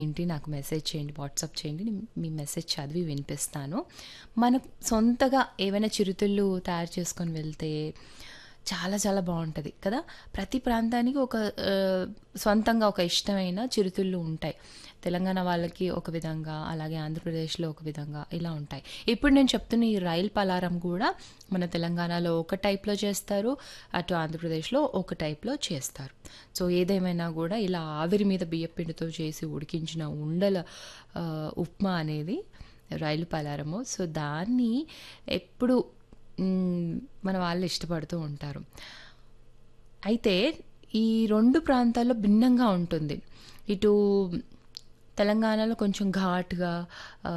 ఏంటి నాకు మెసేజ్ చేయండి వాట్సాప్ చేయండి నేను మీ మెసేజ్ చదివి వినిపిస్తాను మనం సొంతగా ఏవైనా చిరుతిళ్ళు తయారు చేసుకొని వెళ్తే చాలా చాలా బాగుంటుంది కదా ప్రతి ప్రాంతానికి ఒక ఆ, సొంతంగా ఒక ఇష్టమైన చిరుతిళ్ళు ఉంటాయి తెలంగాణ వాళ్ళకి ఒక విధంగా అలాగే ఆంధ్రప్రదేశ్లో ఒక విధంగా ఇలా ఉంటాయి ఇప్పుడు నేను చెప్తున్న ఈ రైల్ పలారం కూడా మన తెలంగాణలో ఒక టైప్లో చేస్తారు అటు ఆంధ్రప్రదేశ్లో ఒక టైప్లో చేస్తారు సో ఏదేమైనా కూడా ఇలా ఆవిరి మీద బియ్యపిండితో చేసి ఉడికించిన ఉండల ఆ, ఉప్మా అనేది రైలు పలారము సో దాన్ని ఎప్పుడు మ్, మన వాళ్ళు ఇష్టపడుతూ ఉంటారు అయితే ఈ రెండు ప్రాంతాల్లో భిన్నంగా ఉంటుంది ఇటు తెలంగాణలో కొంచెం ఘాటుగా ఆ,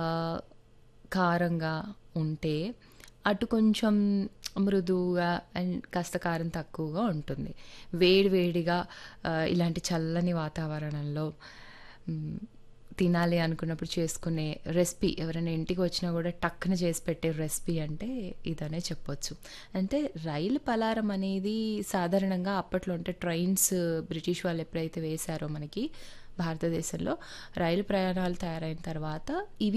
కారంగా ఉంటే అటు కొంచెం మృదువుగా అండ్ కాస్త కారం తక్కువగా ఉంటుంది వేడి వేడిగా ఆ, ఇలాంటి చల్లని వాతావరణంలో మ్, తినాలి అనుకున్నప్పుడు చేసుకునే రెసిపీ ఎవరైనా ఇంటికి వచ్చినా కూడా టక్కున చేసి పెట్టే రెసిపీ అంటే ఇదనే చెప్పొచ్చు అంటే రైలు పలారం అనేది సాధారణంగా అప్పట్లో అంటే ట్రైన్స్ బ్రిటిష్ వాళ్ళు ఎప్పుడైతే వేశారో మనకి భారతదేశంలో రైలు ప్రయాణాలు తయారైన తర్వాత ఇవి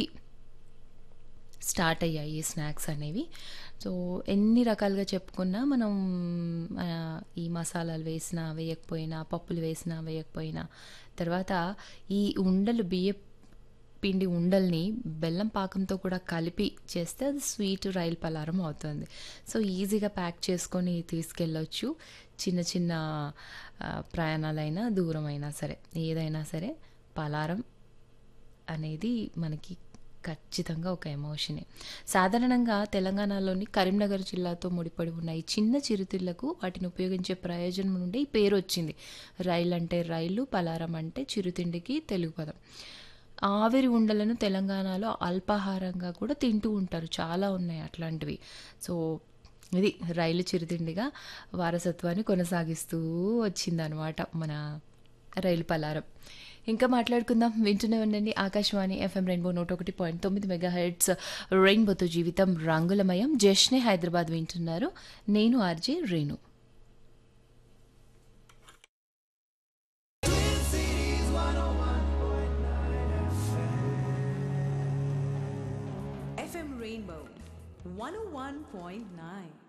స్టార్ట్ అయ్యాయి ఈ స్నాక్స్ అనేవి సో ఎన్ని రకాలుగా చెప్పుకున్నా మనం ఆ, ఈ మసాలాలు వేసినా వేయకపోయినా పప్పులు వేసినా వేయకపోయినా తర్వాత ఈ ఉండలు బియ్య పిండి ఉండల్ని బెల్లం పాకంతో కూడా కలిపి చేస్తే అది స్వీట్ రైల్ పలారం అవుతుంది సో ఈజీగా ప్యాక్ చేసుకొని తీసుకెళ్ళొచ్చు చిన్న చిన్న ఆ, ప్రయాణాలైనా దూరమైనా సరే ఏదైనా సరే పలారం అనేది మనకి ఖచ్చితంగా ఒక ఎమోషనే సాధారణంగా తెలంగాణలోని కరీంనగర్ జిల్లాతో ముడిపడి ఉన్న ఈ చిన్న చిరుతిళ్లకు వాటిని ఉపయోగించే ప్రయోజనం నుండి ఈ పేరు వచ్చింది రైలు అంటే రైలు పలారం అంటే చిరుతిండికి తెలుగు పదం ఆవిరి ఉండలను తెలంగాణలో అల్పాహారంగా కూడా తింటూ ఉంటారు చాలా ఉన్నాయి అట్లాంటివి సో ఇది రైలు చిరుతిండిగా వారసత్వాన్ని కొనసాగిస్తూ వచ్చిందనమాట మన రైలు పలారం ఇంకా మాట్లాడుకుందాం వింటూనే ఉండండి ఆకాశవాణి ఎఫ్ఎం రెయిన్బో నూట ఒకటి పాయింట్ తొమ్మిది మెగా హెడ్స్ రెయిన్బోతో జీవితం రంగులమయం జష్నే హైదరాబాద్ వింటున్నారు నేను ఆర్జే రేణు FM Rainbow 101.9.